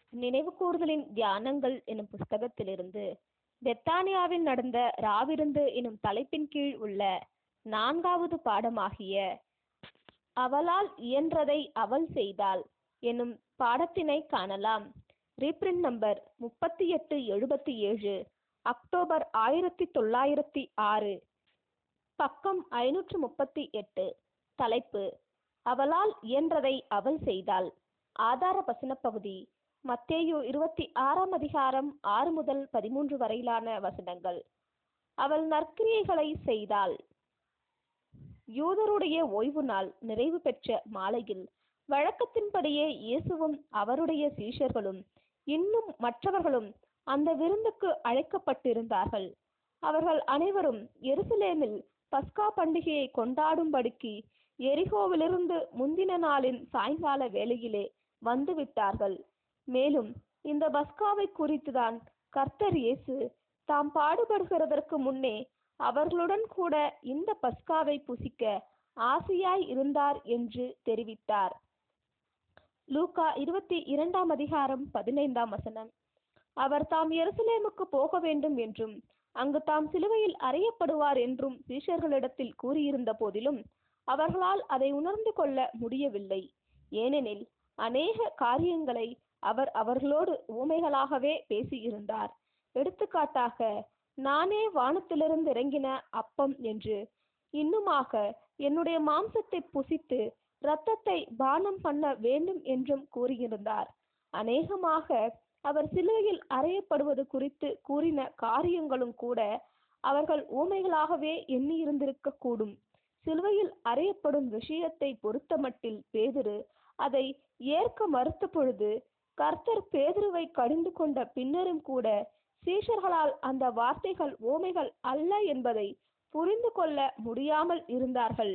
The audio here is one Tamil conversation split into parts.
நினைவு கூறுதலின் தியானங்கள் எனும் புஸ்தகத்திலிருந்து பெத்தானியாவில் நடந்த ராவிருந்து எனும் தலைப்பின் கீழ் உள்ள நான்காவது பாடமாகிய அவளால் இயன்றதை அவள் செய்தாள் எனும் பாடத்தினை காணலாம் ரீப்ரிண்ட் நம்பர் முப்பத்தி எட்டு எழுபத்தி ஏழு அக்டோபர் ஆயிரத்தி தொள்ளாயிரத்தி ஆறு பக்கம் ஐநூற்று முப்பத்தி எட்டு தலைப்பு அவளால் இயன்றதை அவள் செய்தாள் ஆதார வசன பகுதி மத்தேயு இருபத்தி ஆறாம் அதிகாரம் ஆறு முதல் பதிமூன்று வரையிலான வசனங்கள் அவள் நற்கிரியைகளை செய்தாள் யூதருடைய ஓய்வு நாள் நிறைவு பெற்ற மாலையில் வழக்கத்தின்படியே இயேசுவும் அவருடைய சீஷர்களும் இன்னும் மற்றவர்களும் அந்த விருந்துக்கு அழைக்கப்பட்டிருந்தார்கள் அவர்கள் அனைவரும் எருசலேமில் பஸ்கா பண்டிகையை கொண்டாடும்படிக்கு எரிகோவிலிருந்து முந்தின நாளின் சாயங்கால வேளையிலே வந்து விட்டார்கள் மேலும் இந்த பஸ்காவை குறித்துதான் கர்த்தர் இயேசு தாம் பாடுபடுகிறதற்கு முன்னே அவர்களுடன் கூட இந்த பஸ்காவை புசிக்க ஆசையாய் இருந்தார் என்று தெரிவித்தார் லூகா இருபத்தி இரண்டாம் அதிகாரம் பதினைந்தாம் வசனம் அவர் தாம் எருசலேமுக்கு போக வேண்டும் என்றும் அங்கு தாம் சிலுவையில் அறையப்படுவார் என்றும் சீஷர்களிடத்தில் கூறியிருந்த போதிலும் அவர்களால் அதை உணர்ந்து கொள்ள முடியவில்லை ஏனெனில் அநேக காரியங்களை அவர் அவர்களோடு ஊமைகளாகவே பேசியிருந்தார் எடுத்துக்காட்டாக நானே வானத்திலிருந்து இறங்கின அப்பம் என்று இன்னுமாக என்னுடைய மாம்சத்தை புசித்து இரத்தத்தை பானம் பண்ண வேண்டும் என்றும் கூறியிருந்தார் அநேகமாக அவர் சிலுவையில் அறையப்படுவது குறித்து கூறின காரியங்களும் கூட அவர்கள் ஊமைகளாகவே எண்ணியிருந்திருக்க கூடும் சிலுவையில் அறையப்படும் விஷயத்தை பொறுத்தமட்டில் பேதுரு அதை ஏற்க மறுத்த பொழுது கர்த்தர் பேதுருவை கடிந்து கொண்ட பின்னரும் கூட சீஷர்களால் அந்த வார்த்தைகள் ஓமைகள் அல்ல என்பதை புரிந்து கொள்ள முடியாமல் இருந்தார்கள்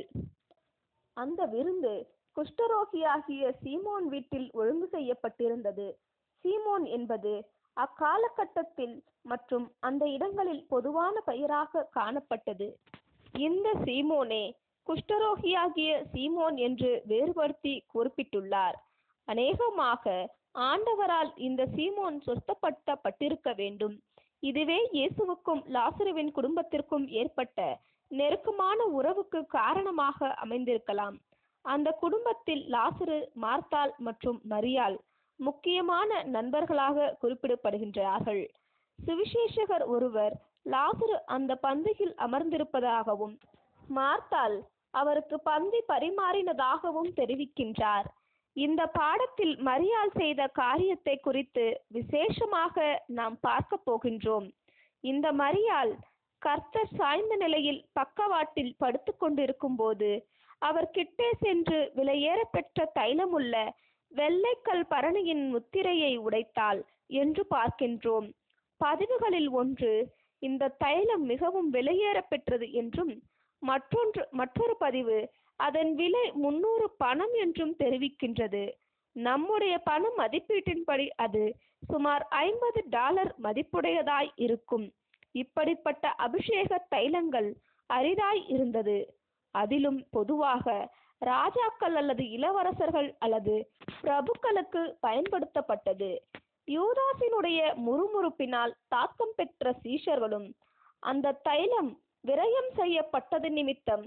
அந்த விருந்து குஷ்டரோகியாகிய சீமோன் வீட்டில் ஒழுங்கு செய்யப்பட்டிருந்தது சீமோன் என்பது அக்காலகட்டத்தில் மற்றும் அந்த இடங்களில் பொதுவான பெயராக காணப்பட்டது இந்த சீமோனே குஷ்டரோகியாகிய சீமோன் என்று வேறுபடுத்தி குறிப்பிட்டுள்ளார் அநேகமாக ஆண்டவரால் இந்த சீமோன் சொஸ்தப்படுத்தப்பட்டிருக்க வேண்டும் இதுவே இயேசுவுக்கும் லாசருவின் குடும்பத்திற்கும் ஏற்பட்ட நெருக்கமான உறவுக்கு காரணமாக அமைந்திருக்கலாம் அந்த குடும்பத்தில் லாசரு மார்த்தாள் மற்றும் மரியாள் முக்கியமான நண்பர்களாக குறிப்பிடப்படுகின்றார்கள் சுவிசேஷகர் ஒருவர் லாசரு அந்த பந்தியில் அமர்ந்திருப்பதாகவும் மார்த்தாள் அவருக்கு பந்தி பரிமாறினதாகவும் தெரிவிக்கின்றார் இந்த பாடத்தில் மரியாள் செய்த காரியத்தை குறித்து விசேஷமாக நாம் பார்க்க போகின்றோம் இந்த மரியாள் கர்த்தர் சாய்ந்த நிலையில் பக்கவாட்டில் படுத்து கொண்டிருக்கும் போது அவர் கிட்டே சென்று விலையேற பெற்ற தைலமுள்ள வெள்ளைக்கல் பரணியின் முத்திரையை உடைத்தாள் என்று பார்க்கின்றோம் பதிவுகளில் ஒன்று இந்த தைலம் மிகவும் விலையேற பெற்றது என்றும் மற்றொன்று மற்றொரு பதிவு அதன் விலை முன்னூறு பணம் என்றும் தெரிவிக்கின்றது நம்முடைய பண மதிப்பீட்டின்படி அது சுமார் ஐம்பது டாலர் மதிப்புடையதாய் இருக்கும் இப்படிப்பட்ட அபிஷேக தைலங்கள் அரிதாய் இருந்தது அதிலும் பொதுவாக ராஜாக்கள் அல்லது இளவரசர்கள் அல்லது பிரபுக்களுக்கு பயன்படுத்தப்பட்டது யூதாசினுடைய முறுமுறுப்பினால் தாக்கம் பெற்ற சீஷர்களும் அந்த தைலம் விரயம் செய்யப்பட்டது நிமித்தம்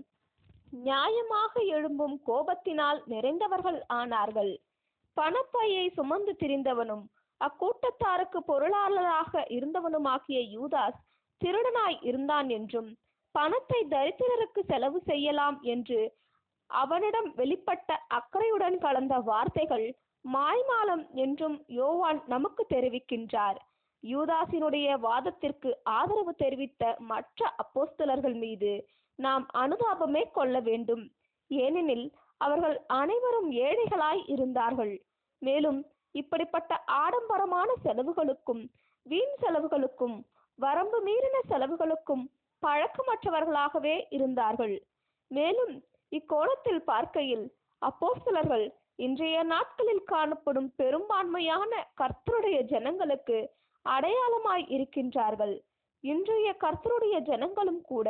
நியாயமாக எழும்பும் கோபத்தினால் நிறைந்தவர்கள் ஆனார்கள் பணப்பையை சுமந்து திரிந்தவனும் அக்கூட்டத்தாருக்கு பொருளாளராக இருந்தவனுமாகிய யூதாஸ் திருடனாய் இருந்தான் என்றும் பணத்தை தரித்திரருக்கு செலவு செய்யலாம் என்று அவனிடம் வெளிப்பட்ட அக்கறையுடன் கலந்த வார்த்தைகள் மாய்மாலம் என்றும் யோவான் நமக்கு தெரிவிக்கின்றார் யூதாசினுடைய வாதத்திற்கு ஆதரவு தெரிவித்த மற்ற அப்போஸ்தலர்கள் மீது நாம் அனுதாபமே கொள்ள வேண்டும் ஏனெனில் அவர்கள் அனைவரும் ஏழைகளாய் இருந்தார்கள் மேலும் இப்படிப்பட்ட ஆடம்பரமான செலவுகளுக்கும் வீண் செலவுகளுக்கும் வரம்பு மீறின செலவுகளுக்கும் பழக்கமற்றவர்களாகவே இருந்தார்கள் மேலும் இக்கோணத்தில் பார்க்கையில் அப்போஸ்தலர்கள் இன்றைய நாட்களில் காணப்படும் பெரும்பான்மையான கர்த்தருடைய ஜனங்களுக்கு அடையாளமாய் இருக்கின்றார்கள் இன்றைய கர்த்தருடைய ஜனங்களும் கூட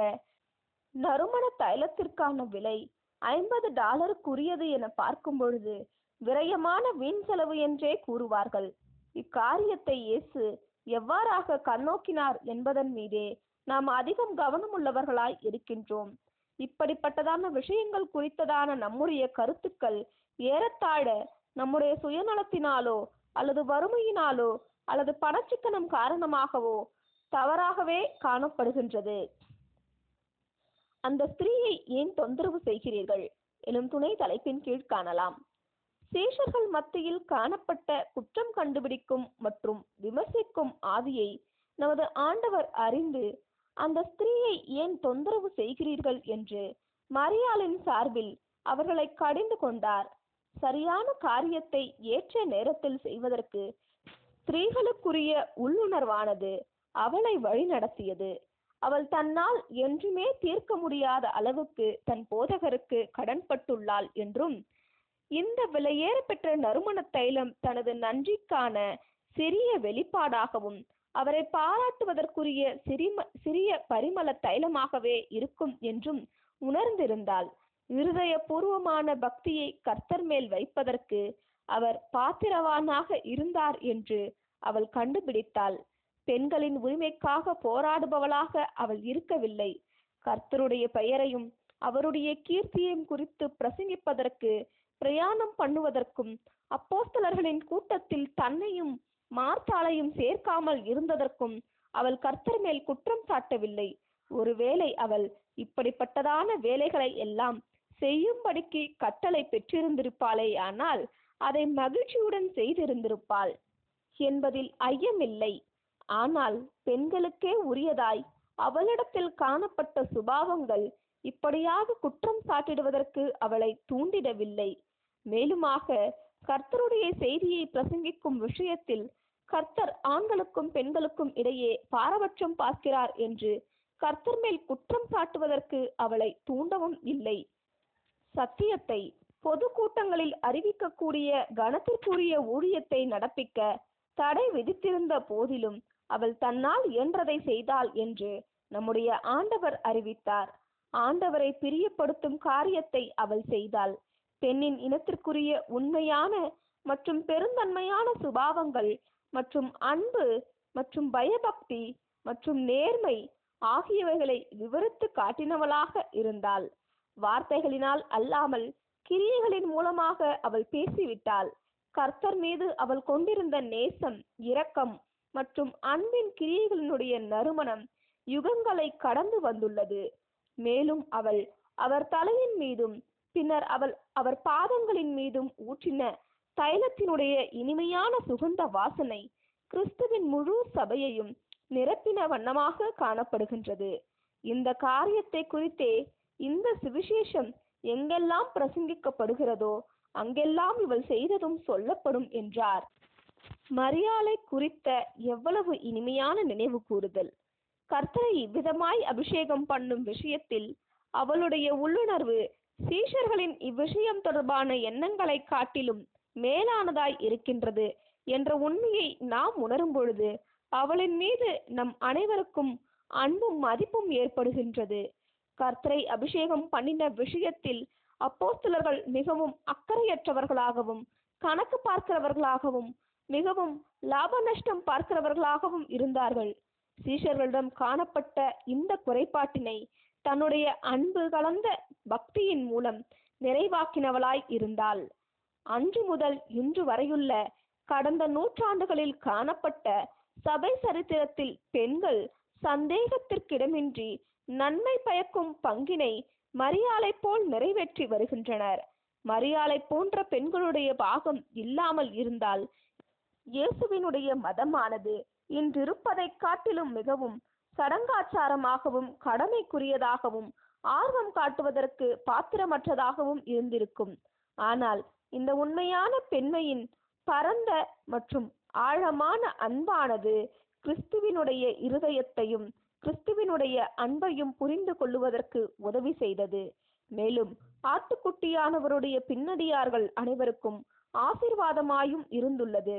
நறுமண தைலத்திற்கான விலை ஐம்பது டாலருக்குரியது என பார்க்கும் பொழுது விரயமான வீண் செலவு என்றே கூறுவார்கள் இக்காரியத்தை இயேசு எவ்வாறாக கண்ணோக்கினார் என்பதன் மீதே நாம் அதிகம் கவனமுள்ளவர்களாய் இருக்கின்றோம் இப்படிப்பட்டதான விஷயங்கள் குறித்ததான நம்முடைய கருத்துக்கள் ஏறத்தாழ நம்முடைய சுயநலத்தினாலோ அல்லது வறுமையினாலோ அல்லது பணச்சிக்கனம் காரணமாகவோ தவறாகவே காணப்படுகின்றது அந்த ஸ்திரீயை ஏன் தொந்தரவு செய்கிறீர்கள் எனும் துணை தலைப்பின் கீழ் காணலாம் சேஷர்கள் மத்தியில் காணப்பட்ட குற்றம் கண்டுபிடிக்கும் மற்றும் விமர்சிக்கும் ஆவியை நமது ஆண்டவர் அறிந்து அந்த ஸ்திரீயை ஏன் தொந்தரவு செய்கிறீர்கள் என்று மரியாளின் சார்பில் அவர்களை கடிந்து கொண்டார் சரியான காரியத்தை ஏற்ற நேரத்தில் செய்வதற்கு ஸ்திரீகளுக்குரிய உள்ளுணர்வானது அவளை வழிநடத்தியது அவள் தன்னால் என்றுமே தீர்க்க முடியாத அளவுக்கு தன் போதகருக்கு கடன்பட்டுள்ளாள் என்றும் இந்த விலையேற பெற்ற நறுமண தைலம் தனது நன்றிக்கான சிறிய வெளிப்பாடாகவும் அவரை பாராட்டுவதற்குரிய சிறிம சிறிய பரிமள தைலமாகவே இருக்கும் என்றும் உணர்ந்திருந்தாள் இருதயபூர்வமான பக்தியை கர்த்தர் மேல் வைப்பதற்கு அவர் பாத்திரவானாக இருந்தார் என்று அவள் கண்டுபிடித்தாள் பெண்களின் உரிமைக்காக போராடுபவளாக அவள் இருக்கவில்லை கர்த்தருடைய பெயரையும் அவருடைய கீர்த்தியையும் குறித்து பிரசங்கிப்பதற்கு பிரயாணம் பண்ணுவதற்கும் அப்போஸ்தலர்களின் கூட்டத்தில் தன்னையும் மார்த்தாளையும் சேர்க்காமல் இருந்ததற்கும் அவள் கர்த்தர் மேல் குற்றம் சாட்டவில்லை ஒருவேளை அவள் இப்படிப்பட்டதான வேலைகளை எல்லாம் செய்யும்படிக்கு கட்டளை பெற்றிருந்திருப்பாளே ஆனால் அதை மகிழ்ச்சியுடன் செய்திருந்திருப்பாள் என்பதில் ஐயமில்லை ஆனால் பெண்களுக்கே உரியதாய் அவளிடத்தில் காணப்பட்ட சுபாவங்கள் இப்படியாக குற்றம் சாட்டிடுவதற்கு அவளை தூண்டிடவில்லை மேலுமாக கர்த்தருடைய செய்தியை பிரசங்கிக்கும் விஷயத்தில் கர்த்தர் ஆண்களுக்கும் பெண்களுக்கும் இடையே பாரபட்சம் பார்க்கிறார் என்று கர்த்தர் மேல் குற்றம் சாட்டுவதற்கு அவளை தூண்டவும் இல்லை சத்தியத்தை பொது கூட்டங்களில் அறிவிக்கக்கூடிய கனத்திற்குரிய ஊழியத்தை நடப்பிக்க தடை விதித்திருந்த போதிலும் அவள் தன்னால் இயன்றதை செய்தாள் என்று நம்முடைய ஆண்டவர் அறிவித்தார் ஆண்டவரை பிரியப்படுத்தும் காரியத்தை அவள் செய்தாள் பெண்ணின் இனத்திற்குரிய உண்மையான மற்றும் பெருந்தன்மையான சுபாவங்கள் மற்றும் அன்பு மற்றும் பயபக்தி மற்றும் நேர்மை ஆகியவைகளை விவரித்து காட்டினவளாக இருந்தாள் வார்த்தைகளினால் அல்லாமல் கிரியைகளின் மூலமாக அவள் பேசிவிட்டாள் கர்த்தர் மீது அவள் கொண்டிருந்த நேசம் இரக்கம் மற்றும் அன்பின் கிரியைகளினுடைய நறுமணம் யுகங்களை கடந்து வந்துள்ளது மேலும் அவள் அவர் தலையின் மீதும் பின்னர் அவள் அவர் பாதங்களின் மீதும் ஊற்றின தைலத்தினுடைய இனிமையான சுகந்த வாசனை கிறிஸ்துவின் முழு சபையையும் நிரப்பின வண்ணமாக காணப்படுகின்றது இந்த காரியத்தை குறித்தே இந்த சுவிசேஷம் எங்கெல்லாம் பிரசங்கிக்கப்படுகிறதோ அங்கெல்லாம் இவள் செய்ததும் சொல்லப்படும் என்றார் மரியாளை குறித்த எவ்வளவு இனிமையான நினைவு கூறுதல் கர்த்தரை இவ்விதமாய் அபிஷேகம் பண்ணும் விஷயத்தில் அவளுடைய உள்ளுணர்வு சீஷர்களின் இவ்விஷயம் தொடர்பான எண்ணங்களை காட்டிலும் மேலானதாய் இருக்கின்றது என்ற உண்மையை நாம் உணரும் பொழுது அவளின் மீது நம் அனைவருக்கும் அன்பும் மதிப்பும் ஏற்படுகின்றது கர்த்தரை அபிஷேகம் பண்ணின விஷயத்தில் அப்போஸ்தலர்கள் மிகவும் அக்கறையற்றவர்களாகவும் கணக்கு பார்க்கிறவர்களாகவும் மிகவும் லாப நஷ்டம் பார்க்கிறவர்களாகவும் இருந்தார்கள் சீஷர்களிடம் காணப்பட்ட இந்த குறைபாட்டினை தன்னுடைய அன்பு கலந்த பக்தியின் மூலம் நிறைவாக்கினவளாய் இருந்தாள் அன்று முதல் இன்று வரையுள்ள கடந்த நூற்றாண்டுகளில் காணப்பட்ட சபை சரித்திரத்தில் பெண்கள் சந்தேகத்திற்கிடமின்றி நன்மை பயக்கும் பங்கினை மரியாளை போல் நிறைவேற்றி வருகின்றனர் மரியாளை போன்ற பெண்களுடைய பாகம் இல்லாமல் இருந்தால் இயேசுவினுடைய மதமானது இன்றிருப்பதைக் காட்டிலும் மிகவும் சடங்காச்சாரமாகவும் கடமைக்குரியதாகவும் ஆர்வம் காட்டுவதற்கு பாத்திரமற்றதாகவும் இருந்திருக்கும் ஆனால் இந்த உண்மையான பெண்மையின் பரந்த மற்றும் ஆழமான அன்பானது கிறிஸ்துவினுடைய இருதயத்தையும் கிறிஸ்துவினுடைய அன்பையும் புரிந்து கொள்ளுவதற்கு உதவி செய்தது மேலும் ஆட்டுக்குட்டியானவருடைய பின்னடியார்கள் அனைவருக்கும் ஆசீர்வாதமாயும் இருந்துள்ளது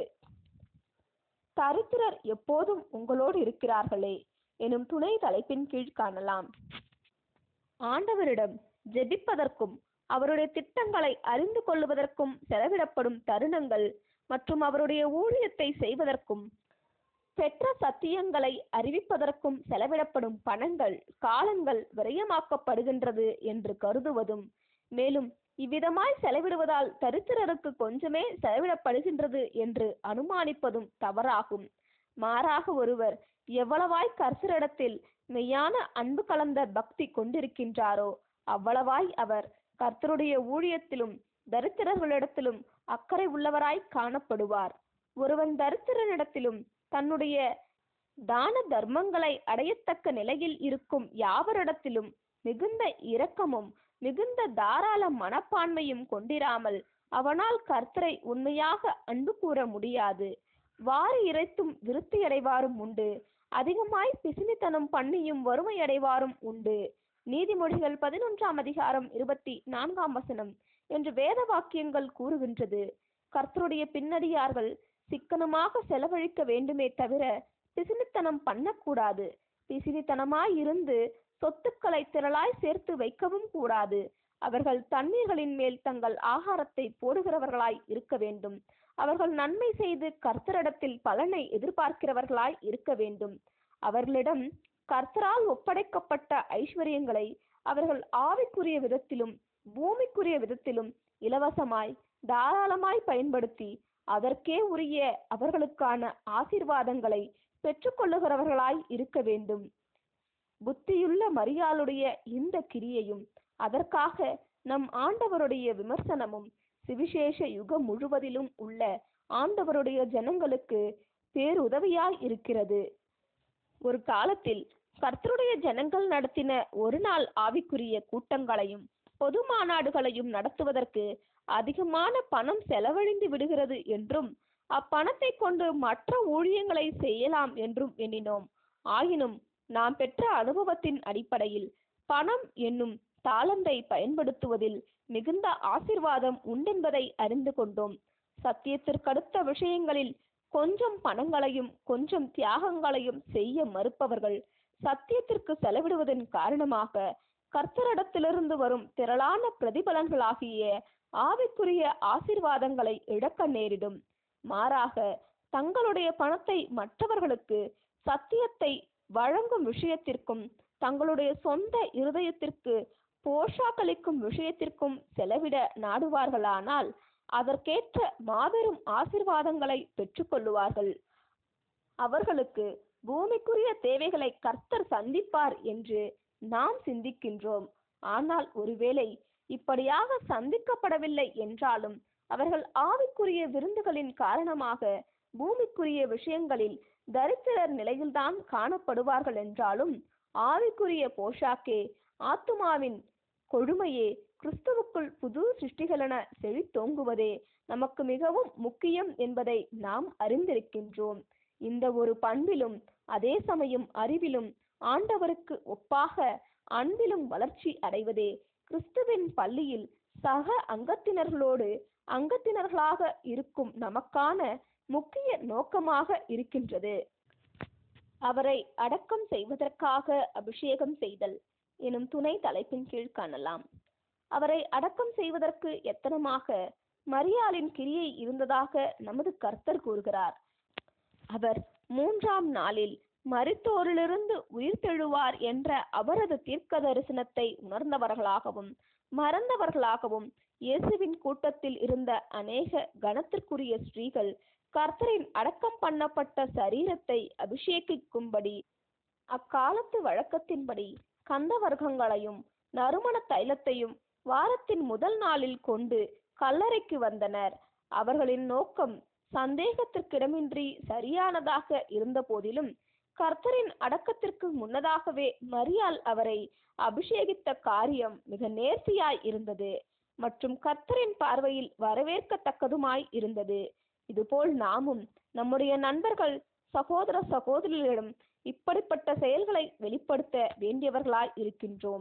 தரித்திரர் எப்போதும் உங்களோடு இருக்கிறார்களே எனும் துணை தலைப்பின் கீழ் காணலாம் ஆண்டவரிடம் ஜெபிப்பதற்கும் அவருடைய திட்டங்களை அறிந்து கொள்வதற்கும் செலவிடப்படும் தருணங்கள் மற்றும் அவருடைய ஊழியத்தை செய்வதற்கும் பெற்ற சத்தியங்களை அறிவிப்பதற்கும் செலவிடப்படும் பணங்கள் காலங்கள் விரயமாக்கப்படுகின்றது என்று கருதுவதும் மேலும் இவ்விதமாய் செலவிடுவதால் தரித்திரருக்கு கொஞ்சமே செலவிடப்படுகின்றது என்று அனுமானிப்பதும் தவறாகும் மாறாக ஒருவர் எவ்வளவாய் கர்த்தரிடத்தில் மெய்யான அன்பு கலந்த பக்தி கொண்டிருக்கின்றாரோ அவ்வளவாய் அவர் கர்த்தருடைய ஊழியத்திலும் தரித்திரர்களிடத்திலும் அக்கறை உள்ளவராய் காணப்படுவார் ஒருவன் தரித்திரனிடத்திலும் தன்னுடைய தான தர்மங்களை அடையத்தக்க நிலையில் இருக்கும் யாவரிடத்திலும் மிகுந்த இரக்கமும் மிகுந்த தாராள மனப்பான்மையும் கொண்டிராமல் அவனால் கர்த்தரை உண்மையாக அன்பு கூற முடியாது வாரி இறைத்தும் விருத்தியடைவாரும் உண்டு அதிகமாய் பிசினித்தனம் பண்ணியும் வறுமையடைவாரும் உண்டு நீதிமொழிகள் பதினொன்றாம் அதிகாரம் இருபத்தி நான்காம் வசனம் என்று வேத வாக்கியங்கள் கூறுகின்றது கர்த்தருடைய பின்னடியார்கள் சிக்கனமாக செலவழிக்க வேண்டுமே தவிர பிசினித்தனம் பண்ணக்கூடாது பிசினித்தனமாய் இருந்து சொத்துக்களை திரளாய் சேர்த்து வைக்கவும் கூடாது அவர்கள் தண்ணீர்களின் மேல் தங்கள் ஆகாரத்தை போடுகிறவர்களாய் இருக்க வேண்டும் அவர்கள் நன்மை செய்து கர்த்தரிடத்தில் பலனை எதிர்பார்க்கிறவர்களாய் இருக்க வேண்டும் அவர்களிடம் கர்த்தரால் ஒப்படைக்கப்பட்ட ஐஸ்வர்யங்களை அவர்கள் ஆவிக்குரிய விதத்திலும் பூமிக்குரிய விதத்திலும் இலவசமாய் தாராளமாய் பயன்படுத்தி அதற்கே உரிய அவர்களுக்கான ஆசீர்வாதங்களை பெற்றுக்கொள்ளுகிறவர்களாய் இருக்க வேண்டும் புத்தியுள்ள மரியாளுடைய இந்த கிரியையும் அதற்காக நம் ஆண்டவருடைய விமர்சனமும் சுவிசேஷ யுகம் முழுவதிலும் உள்ள ஆண்டவருடைய ஜனங்களுக்கு பேருதவியாய் இருக்கிறது ஒரு காலத்தில் கர்த்தருடைய ஜனங்கள் நடத்தின ஒரு நாள் ஆவிக்குரிய கூட்டங்களையும் பொது மாநாடுகளையும் நடத்துவதற்கு அதிகமான பணம் செலவழிந்து விடுகிறது என்றும் அப்பணத்தை கொண்டு மற்ற ஊழியங்களை செய்யலாம் என்றும் எண்ணினோம் ஆயினும் நாம் பெற்ற அனுபவத்தின் அடிப்படையில் பணம் என்னும் தாளந்தை பயன்படுத்துவதில் மிகுந்த ஆசிர்வாதம் உண்டென்பதை அறிந்து கொண்டோம் சத்தியத்திற்கடுத்த விஷயங்களில் கொஞ்சம் பணங்களையும் கொஞ்சம் தியாகங்களையும் செய்ய மறுப்பவர்கள் சத்தியத்திற்கு செலவிடுவதன் காரணமாக கர்த்தரிடத்திலிருந்து வரும் திரளான பிரதிபலன்களாகிய ஆவிக்குரிய ஆசிர்வாதங்களை இழக்க நேரிடும் மாறாக தங்களுடைய பணத்தை மற்றவர்களுக்கு சத்தியத்தை வழங்கும் விஷயத்திற்கும் தங்களுடைய சொந்த இருதயத்திற்கு போஷாக்களிக்கும் விஷயத்திற்கும் செலவிட நாடுவார்களானால் அதற்கேற்ற மாபெரும் ஆசிர்வாதங்களை பெற்றுக்கொள்ளுவார்கள் அவர்களுக்கு பூமிக்குரிய தேவைகளை கர்த்தர் சந்திப்பார் என்று நாம் சிந்திக்கின்றோம் ஆனால் ஒருவேளை இப்படியாக சந்திக்கப்படவில்லை என்றாலும் அவர்கள் ஆவிக்குரிய விருந்துகளின் காரணமாக பூமிக்குரிய விஷயங்களில் தரித்திரர் நிலையில்தான் காணப்படுவார்கள் என்றாலும் ஆவிக்குரிய போஷாக்கே ஆத்துமாவின் கொழுமையே கிறிஸ்துவுக்குள் புது சிருஷ்டிகளென செழித்தோங்குவதே நமக்கு மிகவும் முக்கியம் என்பதை நாம் அறிந்திருக்கின்றோம் இந்த ஒரு பண்பிலும் அதே சமயம் அறிவிலும் ஆண்டவருக்கு ஒப்பாக அன்பிலும் வளர்ச்சி அடைவதே கிறிஸ்துவின் பள்ளியில் சக அங்கத்தினர்களோடு அங்கத்தினர்களாக இருக்கும் நமக்கான முக்கிய நோக்கமாக இருக்கின்றது அவரை அடக்கம் செய்வதற்காக அபிஷேகம் செய்தல் எனும் துணை தலைப்பின் கீழ் காணலாம் அவரை அடக்கம் செய்வதற்கு எத்தனமாக மரியாளின் கிரியை இருந்ததாக நமது கர்த்தர் கூறுகிறார் அவர் மூன்றாம் நாளில் மரித்தோரிலிருந்து உயிர்த்தெழுவார் என்ற அவரது தீர்க்க தரிசனத்தை உணர்ந்தவர்களாகவும் மறந்தவர்களாகவும் இயேசுவின் கூட்டத்தில் இருந்த அநேக கணத்திற்குரிய ஸ்திரீகள் கர்த்தரின் அடக்கம் பண்ணப்பட்ட சரீரத்தை அபிஷேகிக்கும்படி அக்காலத்து வழக்கத்தின்படி கந்த வர்க்கங்களையும் நறுமண தைலத்தையும் வாரத்தின் முதல் நாளில் கொண்டு கல்லறைக்கு வந்தனர் அவர்களின் நோக்கம் சந்தேகத்திற்கிடமின்றி சரியானதாக இருந்த போதிலும் கர்த்தரின் அடக்கத்திற்கு முன்னதாகவே மரியாள் அவரை அபிஷேகித்த காரியம் மிக நேர்த்தியாய் இருந்தது மற்றும் கர்த்தரின் பார்வையில் வரவேற்கத்தக்கதுமாய் இருந்தது இதுபோல் நாமும் நம்முடைய நண்பர்கள் சகோதர சகோதரிகளிடம் இப்படிப்பட்ட செயல்களை வெளிப்படுத்த வேண்டியவர்களாய் இருக்கின்றோம்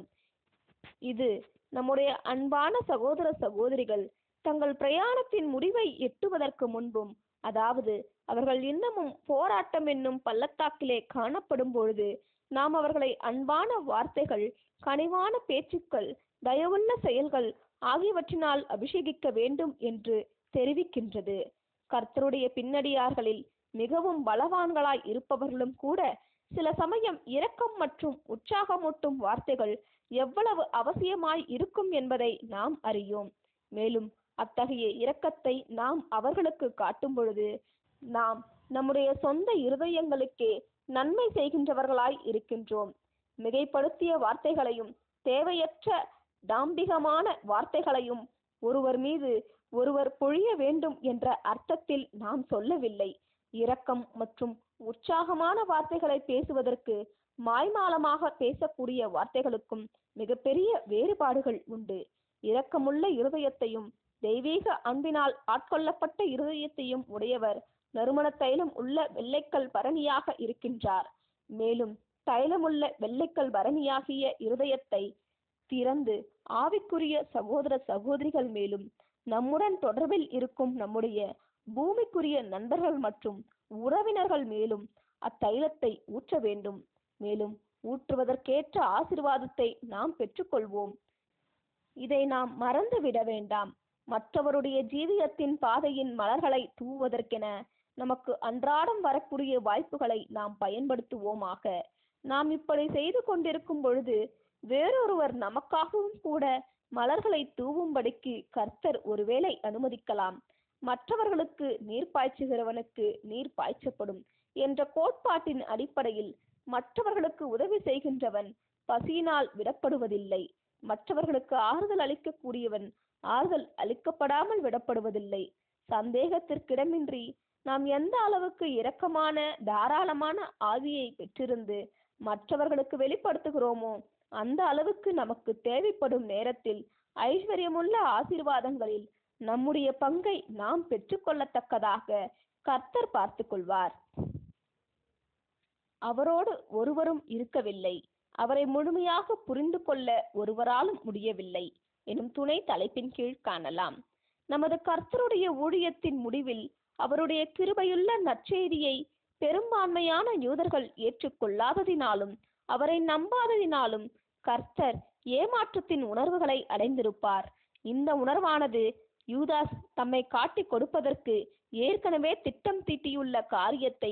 இது நம்முடைய அன்பான சகோதர சகோதரிகள் தங்கள் பிரயாணத்தின் முடிவை எட்டுவதற்கு முன்பும் அதாவது அவர்கள் இன்னமும் போராட்டம் என்னும் பள்ளத்தாக்கிலே காணப்படும் பொழுது நாம் அவர்களை அன்பான வார்த்தைகள் கனிவான பேச்சுக்கள் தயவுள்ள செயல்கள் ஆகியவற்றினால் அபிஷேகிக்க வேண்டும் என்று தெரிவிக்கின்றது கர்த்தருடைய பின்னடியார்களில் மிகவும் பலவான்களாய் இருப்பவர்களும் கூட சில சமயம் இரக்கம் மற்றும் உற்சாகமூட்டும் வார்த்தைகள் எவ்வளவு அவசியமாய் இருக்கும் என்பதை நாம் அறியோம் மேலும் அத்தகைய இரக்கத்தை நாம் அவர்களுக்கு காட்டும் பொழுது நாம் நம்முடைய சொந்த இருதயங்களுக்கே நன்மை செய்கின்றவர்களாய் இருக்கின்றோம் மிகைப்படுத்திய வார்த்தைகளையும் தேவையற்ற தாம்பிகமான வார்த்தைகளையும் ஒருவர் மீது ஒருவர் பொழிய வேண்டும் என்ற அர்த்தத்தில் நாம் சொல்லவில்லை இரக்கம் மற்றும் உற்சாகமான வார்த்தைகளை பேசுவதற்கு மாய்மாலமாக பேசக்கூடிய வார்த்தைகளுக்கும் மிகப்பெரிய வேறுபாடுகள் உண்டு இரக்கமுள்ள இருதயத்தையும் தெய்வீக அன்பினால் ஆட்கொள்ளப்பட்ட இருதயத்தையும் உடையவர் நறுமண தைலம் உள்ள வெள்ளைக்கல் பரணியாக இருக்கின்றார் மேலும் தைலமுள்ள வெள்ளைக்கல் பரணியாகிய இருதயத்தை திறந்து ஆவிக்குரிய சகோதர சகோதரிகள் மேலும் நம்முடன் தொடர்பில் இருக்கும் நம்முடைய பூமிக்குரிய நண்பர்கள் மற்றும் உறவினர்கள் மேலும் அத்தைலத்தை ஊற்ற வேண்டும் மேலும் ஊற்றுவதற்கேற்ற ஆசிர்வாதத்தை நாம் பெற்றுக்கொள்வோம் இதை நாம் மறந்து விட வேண்டாம் மற்றவருடைய ஜீவியத்தின் பாதையின் மலர்களை தூவுவதற்கென நமக்கு அன்றாடம் வரக்கூடிய வாய்ப்புகளை நாம் பயன்படுத்துவோமாக நாம் இப்படி செய்து கொண்டிருக்கும் பொழுது வேறொருவர் நமக்காகவும் கூட மலர்களை தூவும்படிக்கு கர்த்தர் ஒருவேளை அனுமதிக்கலாம் மற்றவர்களுக்கு நீர் பாய்ச்சுகிறவனுக்கு நீர் பாய்ச்சப்படும் என்ற கோட்பாட்டின் அடிப்படையில் மற்றவர்களுக்கு உதவி செய்கின்றவன் பசியினால் விடப்படுவதில்லை மற்றவர்களுக்கு ஆறுதல் அளிக்கக்கூடியவன் ஆறுதல் அளிக்கப்படாமல் விடப்படுவதில்லை சந்தேகத்திற்கிடமின்றி நாம் எந்த அளவுக்கு இரக்கமான தாராளமான ஆவியை பெற்றிருந்து மற்றவர்களுக்கு வெளிப்படுத்துகிறோமோ அந்த அளவுக்கு நமக்கு தேவைப்படும் நேரத்தில் ஐஸ்வர்யமுள்ள ஆசீர்வாதங்களில் நம்முடைய பங்கை நாம் பெற்றுக்கொள்ளத்தக்கதாக கர்த்தர் பார்த்துக் கொள்வார் அவரோடு ஒருவரும் இருக்கவில்லை அவரை முழுமையாக புரிந்து கொள்ள ஒருவராலும் முடியவில்லை எனும் துணை தலைப்பின் கீழ் காணலாம் நமது கர்த்தருடைய ஊழியத்தின் முடிவில் அவருடைய கிருபையுள்ள நற்செய்தியை பெரும்பான்மையான யூதர்கள் ஏற்றுக்கொள்ளாததினாலும் அவரை நம்பாததினாலும் கர்த்தர் ஏமாற்றத்தின் உணர்வுகளை அடைந்திருப்பார் இந்த உணர்வானது யூதாஸ் தம்மை காட்டிக் கொடுப்பதற்கு ஏற்கனவே திட்டம் தீட்டியுள்ள காரியத்தை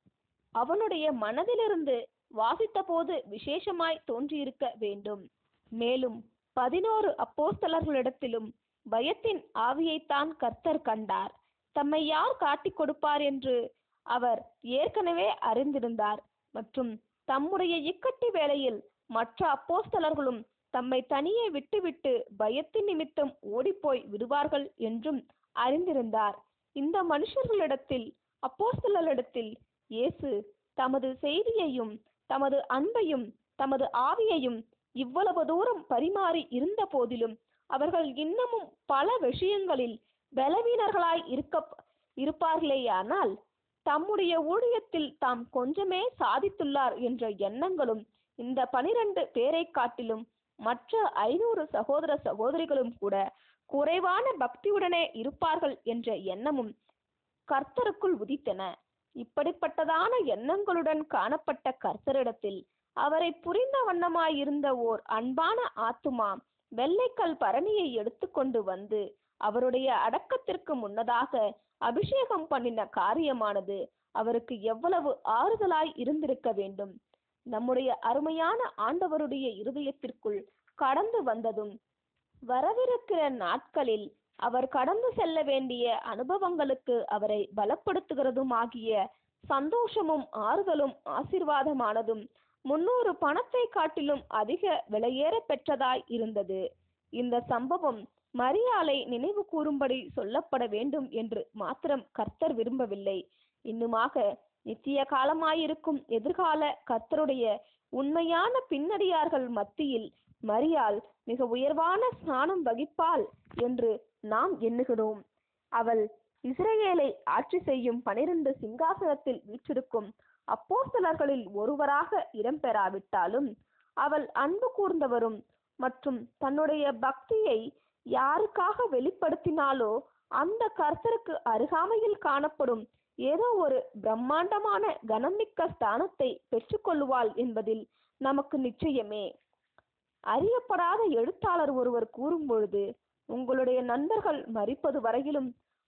அவனுடைய மனதிலிருந்து வாசித்தபோது விசேஷமாய் தோன்றியிருக்க வேண்டும் மேலும் பதினோரு அப்போஸ்தலர்களிடத்திலும் பயத்தின் ஆவியைத்தான் கர்த்தர் கண்டார் தம்மை யார் காட்டிக் கொடுப்பார் என்று அவர் ஏற்கனவே அறிந்திருந்தார் மற்றும் தம்முடைய இக்கட்டு வேளையில் மற்ற அப்போஸ்தலர்களும் தம்மை தனியே விட்டுவிட்டு பயத்தின் நிமித்தம் ஓடிப்போய் விடுவார்கள் என்றும் அறிந்திருந்தார் இந்த மனுஷர்களிடத்தில் அப்போஸ்தலரிடத்தில் இயேசு தமது செய்தியையும் தமது அன்பையும் தமது ஆவியையும் இவ்வளவு தூரம் பரிமாறி இருந்த போதிலும் அவர்கள் இன்னமும் பல விஷயங்களில் பலவீனர்களாய் இருக்க இருப்பார்களேயானால் தம்முடைய ஊழியத்தில் தாம் கொஞ்சமே சாதித்துள்ளார் என்ற எண்ணங்களும் இந்த பனிரெண்டு பேரை காட்டிலும் மற்ற ஐநூறு சகோதர சகோதரிகளும் கூட குறைவான பக்தியுடனே இருப்பார்கள் என்ற எண்ணமும் கர்த்தருக்குள் உதித்தன இப்படிப்பட்டதான எண்ணங்களுடன் காணப்பட்ட கர்த்தரிடத்தில் அவரை புரிந்த வண்ணமாயிருந்த ஓர் அன்பான ஆத்துமா வெள்ளைக்கல் பரணியை எடுத்துக்கொண்டு வந்து அவருடைய அடக்கத்திற்கு முன்னதாக அபிஷேகம் பண்ணின காரியமானது அவருக்கு எவ்வளவு ஆறுதலாய் இருந்திருக்க வேண்டும் நம்முடைய அருமையான ஆண்டவருடைய இருதயத்திற்குள் கடந்து வந்ததும் வரவிருக்கிற நாட்களில் அவர் கடந்து செல்ல வேண்டிய அனுபவங்களுக்கு அவரை பலப்படுத்துகிறதுமாகிய சந்தோஷமும் ஆறுதலும் ஆசிர்வாதமானதும் முன்னூறு பணத்தை காட்டிலும் அதிக விலையேற பெற்றதாய் இருந்தது இந்த சம்பவம் மரியாளை நினைவு கூறும்படி சொல்லப்பட வேண்டும் என்று மாத்திரம் கர்த்தர் விரும்பவில்லை இன்னுமாக நித்திய காலமாயிருக்கும் எதிர்கால கர்த்தருடைய உண்மையான பின்னடியார்கள் மத்தியில் மரியாள் மிக உயர்வான ஸ்நானம் வகிப்பாள் என்று நாம் எண்ணுகிறோம் அவள் இஸ்ரேலை ஆட்சி செய்யும் பனிரெண்டு சிங்காசனத்தில் வீற்றிருக்கும் அப்போஸ்தலர்களில் ஒருவராக இடம்பெறாவிட்டாலும் அவள் அன்பு கூர்ந்தவரும் மற்றும் தன்னுடைய பக்தியை யாருக்காக வெளிப்படுத்தினாலோ அந்த கர்த்தருக்கு அருகாமையில் காணப்படும் ஏதோ ஒரு பிரம்மாண்டமான கனமிக்க ஸ்தானத்தை பெற்றுக்கொள்ளுவாள் என்பதில் நமக்கு நிச்சயமே அறியப்படாத எழுத்தாளர் ஒருவர் கூறும் பொழுது உங்களுடைய நண்பர்கள் மறிப்பது வரையிலும்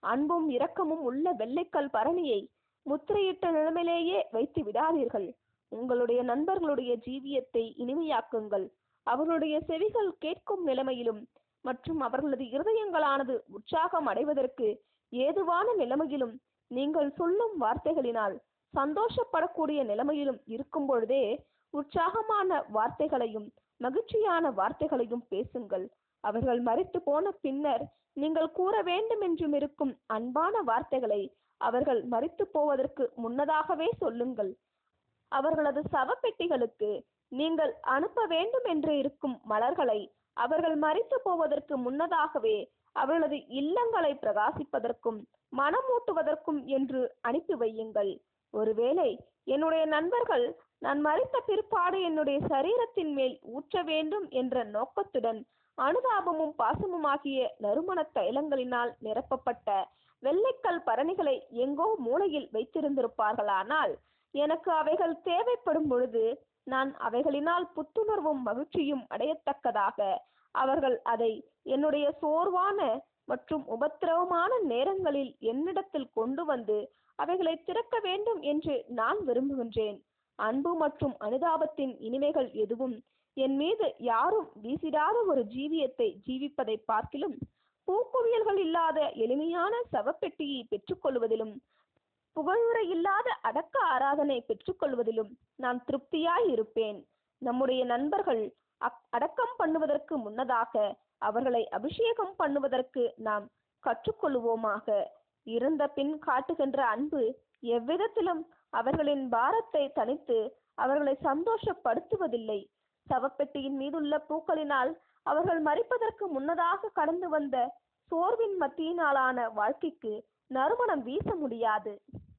அன்பும் இரக்கமும் உள்ள வெள்ளைக்கல் பரணியை முத்திரையிட்ட நிலைமையிலேயே வைத்து விடாதீர்கள் உங்களுடைய நண்பர்களுடைய ஜீவியத்தை இனிமையாக்குங்கள் அவர்களுடைய செவிகள் கேட்கும் நிலைமையிலும் மற்றும் அவர்களது இருதயங்களானது உற்சாகம் அடைவதற்கு ஏதுவான நிலைமையிலும் நீங்கள் சொல்லும் வார்த்தைகளினால் சந்தோஷப்படக்கூடிய நிலைமையிலும் இருக்கும் பொழுதே உற்சாகமான வார்த்தைகளையும் மகிழ்ச்சியான வார்த்தைகளையும் பேசுங்கள் அவர்கள் மறித்து போன பின்னர் நீங்கள் கூற வேண்டும் என்றும் இருக்கும் அன்பான வார்த்தைகளை அவர்கள் மறித்து போவதற்கு முன்னதாகவே சொல்லுங்கள் அவர்களது சவப்பெட்டிகளுக்கு நீங்கள் அனுப்ப வேண்டும் என்று இருக்கும் மலர்களை அவர்கள் மறித்து போவதற்கு முன்னதாகவே அவர்களது இல்லங்களை பிரகாசிப்பதற்கும் மனமூட்டுவதற்கும் என்று அனுப்பி வையுங்கள் ஒருவேளை என்னுடைய நண்பர்கள் நான் மறித்த பிற்பாடு என்னுடைய சரீரத்தின் மேல் ஊற்ற வேண்டும் என்ற நோக்கத்துடன் அனுதாபமும் பாசமுமாகிய நறுமண தைலங்களினால் நிரப்பப்பட்ட வெள்ளைக்கல் பரணிகளை எங்கோ மூலையில் வைத்திருந்திருப்பார்களானால் எனக்கு அவைகள் தேவைப்படும் பொழுது நான் அவைகளினால் புத்துணர்வும் மகிழ்ச்சியும் அடையத்தக்கதாக அவர்கள் அதை என்னுடைய சோர்வான மற்றும் உபத்திரவமான நேரங்களில் என்னிடத்தில் கொண்டு வந்து அவைகளை திறக்க வேண்டும் என்று நான் விரும்புகின்றேன் அன்பு மற்றும் அனுதாபத்தின் இனிமைகள் எதுவும் என் மீது யாரும் வீசிடாத ஒரு ஜீவியத்தை ஜீவிப்பதை பார்க்கிலும் பூக்குவியல்கள் இல்லாத எளிமையான சவப்பெட்டியை பெற்றுக்கொள்வதிலும் புகழுரை இல்லாத அடக்க ஆராதனை பெற்றுக்கொள்வதிலும் நான் திருப்தியாய் இருப்பேன் நம்முடைய நண்பர்கள் அக்- அடக்கம் பண்ணுவதற்கு முன்னதாக அவர்களை அபிஷேகம் பண்ணுவதற்கு நாம் கற்றுக்கொள்வோமாக இருந்த பின் காட்டுகின்ற அன்பு எவ்விதத்திலும் அவர்களின் பாரத்தை தணித்து அவர்களை சந்தோஷப்படுத்துவதில்லை சவப்பெட்டியின் மீதுள்ள பூக்களினால் அவர்கள் மறிப்பதற்கு முன்னதாக கடந்து வந்த சோர்வின் மத்தியினாலான வாழ்க்கைக்கு நறுமணம் வீச முடியாது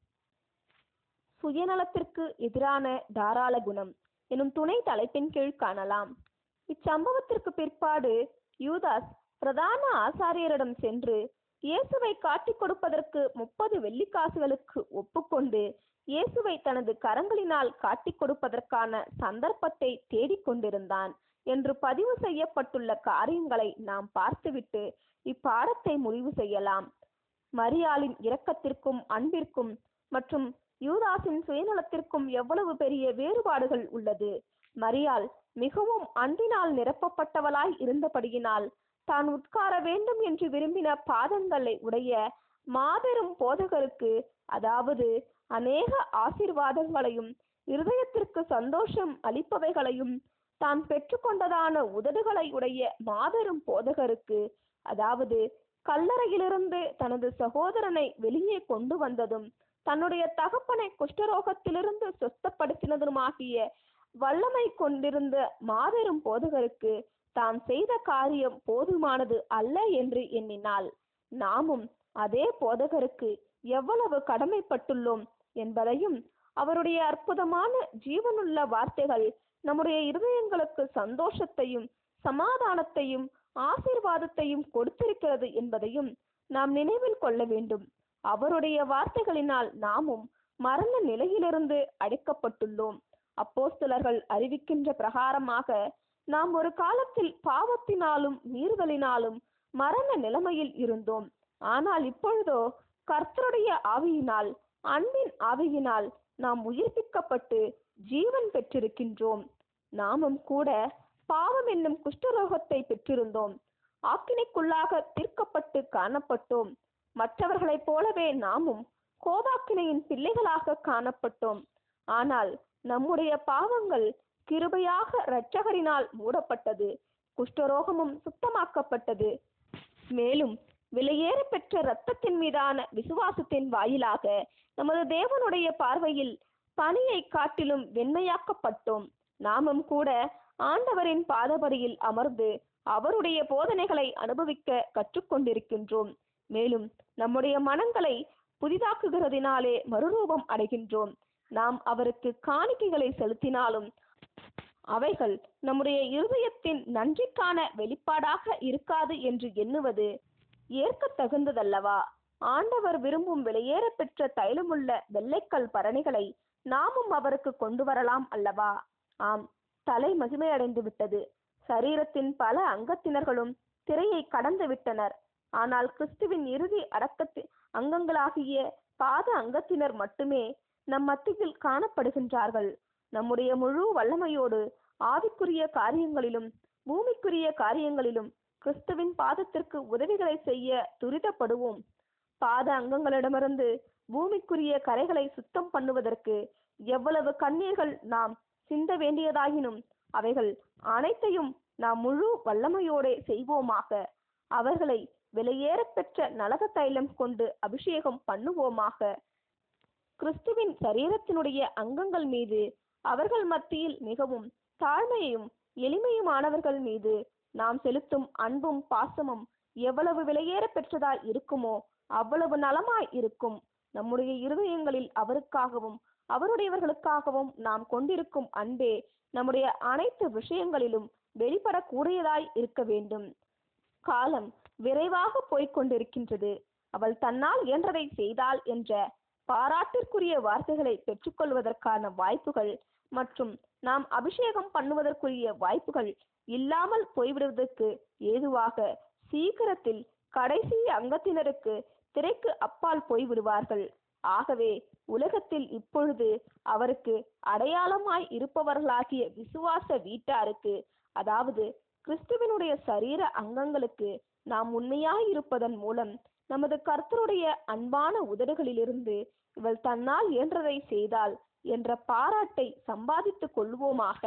சுயநலத்திற்கு எதிரான தாராள குணம் எனும் துணை தலைப்பின் கீழ் காணலாம் இச்சம்பவத்திற்கு பிற்பாடு யூதாஸ் பிரதான ஆசாரியரிடம் சென்று இயேசுவை காட்டிக் கொடுப்பதற்கு முப்பது வெள்ளிக்காசுகளுக்கு ஒப்புக்கொண்டு இயேசுவை தனது கரங்களினால் காட்டிக் கொடுப்பதற்கான சந்தர்ப்பத்தை தேடிக் கொண்டிருந்தான் என்று பதிவு செய்யப்பட்டுள்ள காரியங்களை நாம் பார்த்துவிட்டு இப்பாடத்தை முடிவு செய்யலாம் மரியாளின் இரக்கத்திற்கும் அன்பிற்கும் மற்றும் யூதாஸின் சுயநலத்திற்கும் எவ்வளவு பெரிய வேறுபாடுகள் உள்ளது மரியாள் மிகவும் அன்பினால் நிரப்பப்பட்டவளாய் இருந்தபடியினால் தான் உட்கார வேண்டும் என்று விரும்பின பாதங்களை உடைய மாபெரும் போதகருக்கு அதாவது அநேக ஆசீர்வாதங்களையும் இருதயத்திற்கு சந்தோஷம் அளிப்பவைகளையும் தான் பெற்றுக்கொண்டதான உதடுகளை உடைய மாபெரும் போதகருக்கு அதாவது கல்லறையிலிருந்து தனது சகோதரனை வெளியே கொண்டு வந்ததும் தன்னுடைய தகப்பனை குஷ்டரோகத்திலிருந்து சுத்தப்படுத்தினதுமாகிய வல்லமை கொண்டிருந்த மாபெரும் போதகருக்கு தான் செய்த காரியம் போதுமானது அல்ல என்று எண்ணினாள் நாமும் அதே போதகருக்கு எவ்வளவு கடமைப்பட்டுள்ளோம் என்பதையும் அவருடைய அற்புதமான ஜீவனுள்ள வார்த்தைகள் நம்முடைய இருதயங்களுக்கு சந்தோஷத்தையும் சமாதானத்தையும் ஆசீர்வாதத்தையும் கொடுத்திருக்கிறது என்பதையும் நாம் நினைவில் கொள்ள வேண்டும் அவருடைய வார்த்தைகளினால் நாமும் மரண நிலையிலிருந்து அடைக்கப்பட்டுள்ளோம் அப்போஸ்தலர்கள் அறிவிக்கின்ற பிரகாரமாக நாம் ஒரு காலத்தில் பாவத்தினாலும் மீறுதலினாலும் மரண நிலைமையில் இருந்தோம் ஆனால் இப்பொழுதோ கர்த்தருடைய ஆவியினால் அன்பின் ஆவியினால் நாம் உயிர்ப்பிக்கப்பட்டு ஜீவன் பெற்றிருக்கின்றோம் நாமும் கூட பாவம் என்னும் குஷ்டரோகத்தை பெற்றிருந்தோம் ஆக்கினைக்குள்ளாக தீர்க்கப்பட்டு காணப்பட்டோம் மற்றவர்களைப் போலவே நாமும் கோபாக்கினையின் பிள்ளைகளாக காணப்பட்டோம் ஆனால் நம்முடைய பாவங்கள் கிருபையாக இரட்சகரினால் மூடப்பட்டது குஷ்டரோகமும் சுத்தமாக்கப்பட்டது மேலும் விலையேற பெற்ற இரத்தத்தின் மீதான விசுவாசத்தின் வாயிலாக நமது தேவனுடைய பார்வையில் பனியை காட்டிலும் வெண்மையாக்கப்பட்டோம் நாமும் கூட ஆண்டவரின் பாதபடியில் அமர்ந்து அவருடைய போதனைகளை அனுபவிக்க கற்றுக்கொண்டிருக்கின்றோம் மேலும் நம்முடைய மனங்களை புதிதாக்குகிறதினாலே மறுரூபம் அடைகின்றோம் நாம் அவருக்கு காணிக்கைகளை செலுத்தினாலும் அவைகள் நம்முடைய இருதயத்தின் நன்றிக்கான வெளிப்பாடாக இருக்காது என்று எண்ணுவது ஏற்கத் தகுந்ததல்லவா ஆண்டவர் விரும்பும் வெளியேற பெற்ற தைலமுள்ள வெள்ளைக்கல் பரணிகளை நாமும் அவருக்கு கொண்டு வரலாம் அல்லவா ஆம் தலை மகிமையடைந்து விட்டது சரீரத்தின் பல அங்கத்தினர்களும் திரையை கடந்து விட்டனர் ஆனால் கிறிஸ்துவின் இறுதி அடக்கத்து அங்கங்களாகிய பாத அங்கத்தினர் மட்டுமே நம் மத்தியில் காணப்படுகின்றார்கள் நம்முடைய முழு வல்லமையோடு ஆவிக்குரிய காரியங்களிலும் பூமிக்குரிய காரியங்களிலும் கிறிஸ்துவின் பாதத்திற்கு உதவிகளை செய்ய துரிதப்படுவோம் பாத அங்கங்களிடமிருந்து பூமிக்குரிய கரைகளை சுத்தம் பண்ணுவதற்கு எவ்வளவு கண்ணீர்கள் நாம் சிந்த வேண்டியதாயினும் அவைகள் அனைத்தையும் நாம் முழு வல்லமையோடே செய்வோமாக அவர்களை விலையேறப் பெற்ற நலக தைலம் கொண்டு அபிஷேகம் பண்ணுவோமாக கிறிஸ்துவின் சரீரத்தினுடைய அங்கங்கள் மீது அவர்கள் மத்தியில் மிகவும் தாழ்மையும் எளிமையுமானவர்கள் மீது நாம் செலுத்தும் அன்பும் பாசமும் எவ்வளவு விலையேற பெற்றதாய் இருக்குமோ அவ்வளவு நலமாய் இருக்கும் நம்முடைய இருதயங்களில் அவருக்காகவும் அவருடையவர்களுக்காகவும் நாம் கொண்டிருக்கும் அன்பே நம்முடைய அனைத்து விஷயங்களிலும் வெளிப்படக்கூடியதாய் இருக்க வேண்டும் காலம் விரைவாக போய்க் கொண்டிருக்கின்றது அவள் தன்னால் இயன்றதை செய்தாள் என்ற பாராட்டிற்குரிய வார்த்தைகளை பெற்றுக்கொள்வதற்கான வாய்ப்புகள் மற்றும் நாம் அபிஷேகம் பண்ணுவதற்குரிய வாய்ப்புகள் இல்லாமல் போய்விடுவதற்கு ஏதுவாக சீக்கிரத்தில் கடைசி அங்கத்தினருக்கு திரைக்கு அப்பால் போய்விடுவார்கள் ஆகவே உலகத்தில் இப்பொழுது அவருக்கு அடையாளமாய் இருப்பவர்களாகிய விசுவாச வீட்டாருக்கு அதாவது கிறிஸ்துவனுடைய சரீர அங்கங்களுக்கு நாம் உண்மையாய் இருப்பதன் மூலம் நமது கர்த்தருடைய அன்பான உதடுகளிலிருந்து இவள் தன்னால் இயன்றதை செய்தாள் என்ற பாராட்டை சம்பாதித்துக் கொள்வோமாக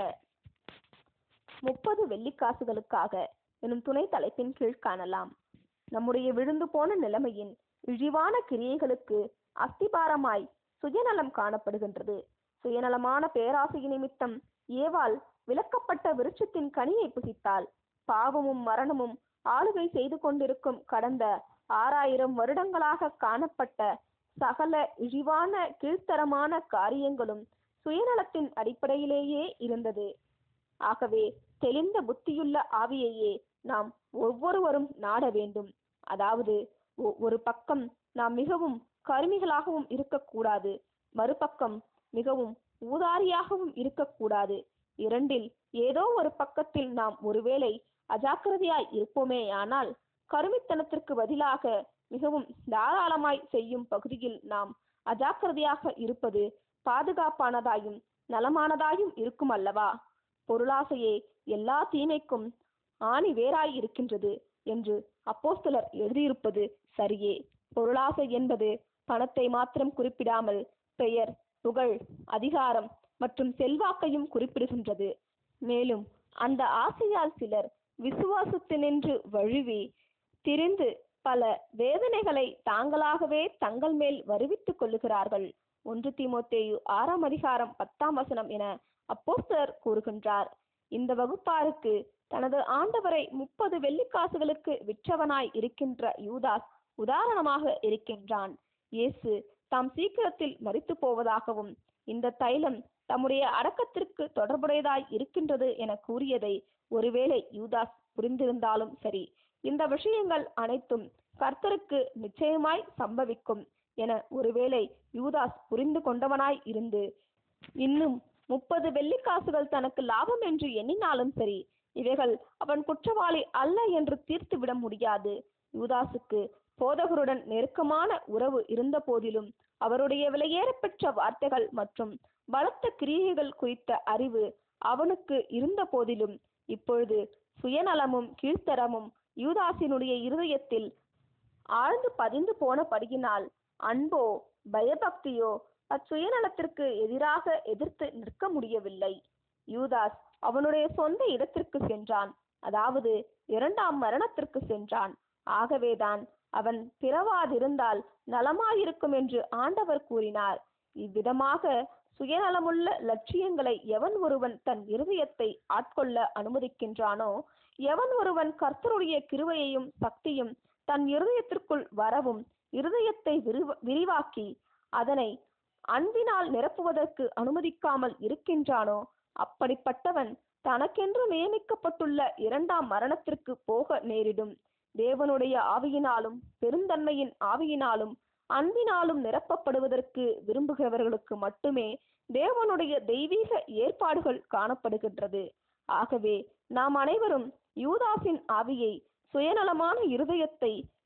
முப்பது வெள்ளிக்காசுகளுக்காக எனும் துணை தலைப்பின் கீழ் காணலாம் நம்முடைய விழுந்து போன நிலைமையின் இழிவான கிரியைகளுக்கு அஸ்திபாரமாய் சுயநலம் காணப்படுகின்றது சுயநலமான பேராசை நிமித்தம் ஏவாள் விலக்கப்பட்ட விருட்சத்தின் கனியை புசித்தாள் பாவமும் மரணமும் ஆளுகை செய்து கொண்டிருக்கும் கடந்த ஆறாயிரம் வருடங்களாக காணப்பட்ட சகல இழிவான கீழ்த்தரமான காரியங்களும் சுயநலத்தின் அடிப்படையிலேயே இருந்தது ஆகவே தெளிந்த புத்தியுள்ள ஆவியையே நாம் ஒவ்வொருவரும் நாட வேண்டும் அதாவது ஒ- ஒரு பக்கம் நாம் மிகவும் கருமிகளாகவும் இருக்கக்கூடாது மறுபக்கம் மிகவும் ஊதாரியாகவும் இருக்கக்கூடாது இரண்டில் ஏதோ ஒரு பக்கத்தில் நாம் ஒருவேளை அஜாக்கிரதையாய் இருப்போமேயானால் கருமித்தனத்திற்கு பதிலாக மிகவும் தாராளமாய் செய்யும் பகுதியில் நாம் அஜாக்கிரதையாக இருப்பது பாதுகாப்பானதாயும் நலமானதாயும் இருக்கும் அல்லவா பொருளாசையே எல்லா தீமைக்கும் ஆணி வேராய் இருக்கின்றது என்று அப்போஸ்தலர் எழுதியிருப்பது சரியே பொருளாசை என்பது பணத்தை மாத்திரம் குறிப்பிடாமல் பெயர் புகழ் அதிகாரம் மற்றும் செல்வாக்கையும் குறிப்பிடுகின்றது மேலும் அந்த ஆசையால் சிலர் விசுவாசத்தினின்று வழுவி திரிந்து பல வேதனைகளை தாங்களாகவே தங்கள் மேல் வருவித்துக் கொள்ளுகிறார்கள் ஒன்று தீமோத்தேயு ஆறாம் அதிகாரம் பத்தாம் வசனம் என அப்போஸ்தலர் கூறுகின்றார் இந்த வகுப்பாருக்கு தனது ஆண்டவரை முப்பது வெள்ளிக்காசுகளுக்கு விற்றவனாய் இருக்கின்ற யூதாஸ் உதாரணமாக இருக்கின்றான் இயேசு தாம் சீக்கிரத்தில் மரித்து போவதாகவும் இந்த தைலம் தம்முடைய அடக்கத்திற்கு தொடர்புடையதாய் இருக்கின்றது என கூறியதை ஒருவேளை யூதாஸ் புரிந்திருந்தாலும் சரி இந்த விஷயங்கள் அனைத்தும் கர்த்தருக்கு நிச்சயமாய் சம்பவிக்கும் என ஒருவேளை யூதாஸ் புரிந்து கொண்டவனாய் இருந்து இன்னும் முப்பது வெள்ளிக்காசுகள் தனக்கு லாபம் என்று எண்ணினாலும் சரி இவைகள் அவன் குற்றவாளி அல்ல என்று தீர்த்து விட முடியாது யூதாசுக்கு போதகருடன் நெருக்கமான உறவு இருந்த போதிலும் அவருடைய விலையேறப்பெற்ற வார்த்தைகள் மற்றும் பலத்த கிரியைகள் குறித்த அறிவு அவனுக்கு இருந்த போதிலும் இப்பொழுது சுயநலமும் கீழ்த்தரமும் யூதாசினுடைய இருதயத்தில் ஆழ்ந்து பதிந்து போனபடியினால் அன்போ பயபக்தியோ அச்சுயநலத்திற்கு எதிராக எதிர்த்து நிற்க முடியவில்லை யூதாஸ் அவனுடைய சொந்த இடத்திற்கு சென்றான் அதாவது இரண்டாம் மரணத்திற்கு சென்றான் ஆகவேதான் அவன் பிறவாதிருந்தால் நலமாயிருக்கும் என்று ஆண்டவர் கூறினார் இவ்விதமாக சுயநலமுள்ள லட்சியங்களை எவன் ஒருவன் தன் இருதயத்தை ஆட்கொள்ள அனுமதிக்கின்றானோ எவன் ஒருவன் கர்த்தருடைய கிருபையையும் சக்தியும் தன் இருதயத்திற்குள் வரவும் இருதயத்தை விரிவ- விரிவாக்கி அதனை அன்பினால் நிரப்புவதற்கு அனுமதிக்காமல் இருக்கின்றானோ அப்படிப்பட்டவன் தனக்கென்று நியமிக்கப்பட்டுள்ள இரண்டாம் மரணத்திற்கு போக நேரிடும் தேவனுடைய ஆவியினாலும் பெருந்தன்மையின் ஆவியினாலும் அன்பினாலும் நிரப்பப்படுவதற்கு விரும்புகிறவர்களுக்கு மட்டுமே தேவனுடைய தெய்வீக ஏற்பாடுகள் காணப்படுகின்றது ஆகவே நாம் அனைவரும் யூதாசின் ஆவியை சுயநலமான இருதயத்தை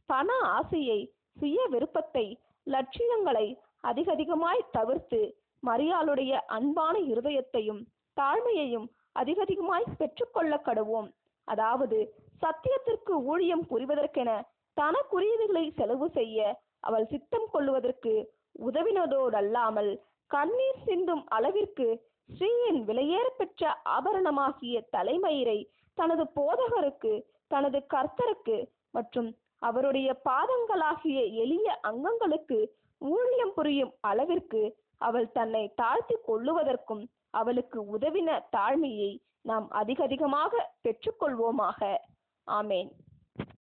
பண ஆசையை சுய விருப்பத்தை லட்சியங்களை அதிகதிகமாய் தவிர்த்து மரியாளுடைய அன்பான இருதயத்தையும் தாழ்மையையும் அதிகதிகமாய் பெற்றுக்கொள்ள கடுவோம் அதாவது சத்தியத்திற்கு ஊழியம் புரிவதற்கென தனக்குரியவைகளை செலவு செய்ய அவள் சித்தம் கொள்ளுவதற்கு உதவினதோடல்லாமல் கண்ணீர் சிந்தும் அளவிற்கு ஸ்ரீயின் விலையேற பெற்ற ஆபரணமாகிய தலைமயிரை தனது போதகருக்கு தனது கர்த்தருக்கு மற்றும் அவருடைய பாதங்களாகிய எளிய அங்கங்களுக்கு ஊழியம் புரியும் அளவிற்கு அவள் தன்னை தாழ்த்தி கொள்ளுவதற்கும் அவளுக்கு உதவின தாழ்மையை நாம் அதிகதிகமாக பெற்றுக்கொள்வோமாக ஆமேன்